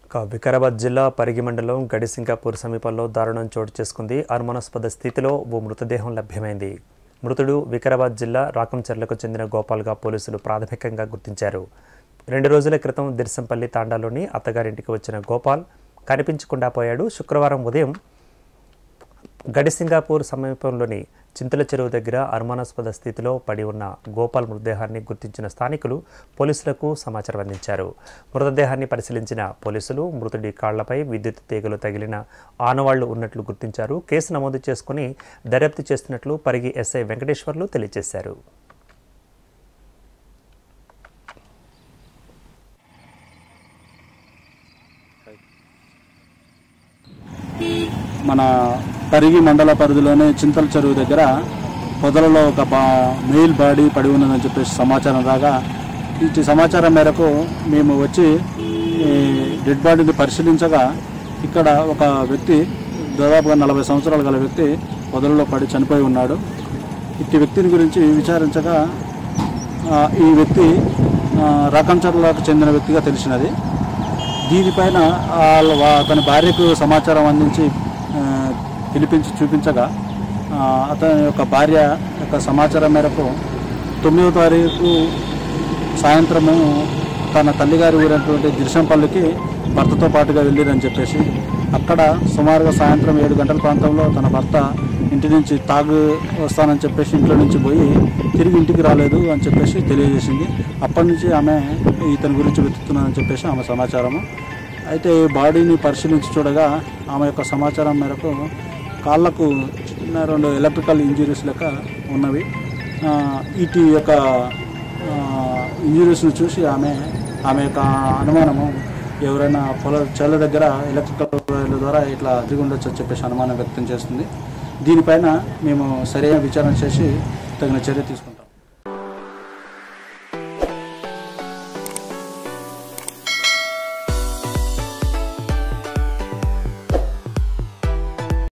ఇక వికారాబాద్ జిల్లా పరిగి మండలం గడిసింకాపూర్ సమీపంలో దారుణం చోటు చేసుకుంది అనుమానాస్పద స్థితిలో ఓ మృతదేహం లభ్యమైంది మృతుడు వికారాబాద్ జిల్లా రాకంచెర్లకు చెందిన గోపాల్గా పోలీసులు ప్రాథమికంగా గుర్తించారు రెండు రోజుల క్రితం దిర్సంపల్లి తాండాలోని అత్తగారింటికి వచ్చిన గోపాల్ కనిపించకుండా పోయాడు శుక్రవారం ఉదయం గడిసింగాపూర్ సమీపంలోని చింతల చెరువు దగ్గర అనుమానాస్పద స్థితిలో పడి ఉన్న గోపాల్ మృతదేహాన్ని గుర్తించిన స్థానికులు పోలీసులకు సమాచారం అందించారు మృతదేహాన్ని పరిశీలించిన పోలీసులు మృతుడి కాళ్లపై విద్యుత్ తీగలు తగిలిన ఆనవాళ్లు ఉన్నట్లు గుర్తించారు కేసు నమోదు చేసుకుని దర్యాప్తు చేస్తున్నట్లు పరిగి ఎస్ఐ వెంకటేశ్వర్లు తెలియజేశారు మన పరిగి మండల పరిధిలోని చింతల చెరువు దగ్గర పొదలలో ఒక బా మెయిల్ బాడీ పడి ఉన్నదని చెప్పేసి సమాచారం రాగా ఇచ్చి సమాచారం మేరకు మేము వచ్చి ఈ డెడ్ బాడీని పరిశీలించగా ఇక్కడ ఒక వ్యక్తి దాదాపుగా నలభై సంవత్సరాలు గల వ్యక్తి పొదలలో పడి చనిపోయి ఉన్నాడు ఇట్టి వ్యక్తిని గురించి విచారించగా ఆ, ఈ వ్యక్తి ఆ, రకంచర్లకు చెందిన వ్యక్తిగా తెలిసినది దీనిపైన వాళ్ళ వా- అతని భార్యకు సమాచారం అందించి ఆ, పిలిపించి చూపించగా ఆ, అతని యొక్క భార్య యొక్క సమాచారం మేరకు తొమ్మిదో తారీఖు సాయంత్రము తన తల్లిగారి ఊరైనటువంటి దిర్శంపల్లికి భర్తతో పాటుగా వెళ్ళిరని చెప్పేసి అక్కడ సుమారుగా సాయంత్రం ఏడు గంటల ప్రాంతంలో తన భర్త ఇంటి నుంచి తాగు వస్తానని చెప్పేసి ఇంట్లో నుంచి పోయి తిరిగి ఇంటికి రాలేదు అని చెప్పేసి తెలియజేసింది అప్పటి నుంచి ఆమె ఇతని గురించి వెతుకుతున్నానని చెప్పేసి ఆమె సమాచారము అయితే ఈ బాడీని పరిశీలించి చూడగా ఆమె యొక్క సమాచారం మేరకు కాళ్ళకు చిన్న రెండు ఎలక్ట్రికల్ ఇంజరీస్ లెక్క ఉన్నవి ఆ, ఇటు యొక్క ఇంజరీస్ను చూసి ఆమె ఆమె యొక్క అనుమానము ఎవరైనా పొల చెల దగ్గర ఎలక్ట్రికల్ వైర్ల ద్వారా ఇట్లా తిరిగి ఉండొచ్చు అని చెప్పేసి అనుమానం వ్యక్తం చేస్తుంది దీనిపైన మేము సరైన విచారణ చేసి తగిన చర్య తీసుకుంటాం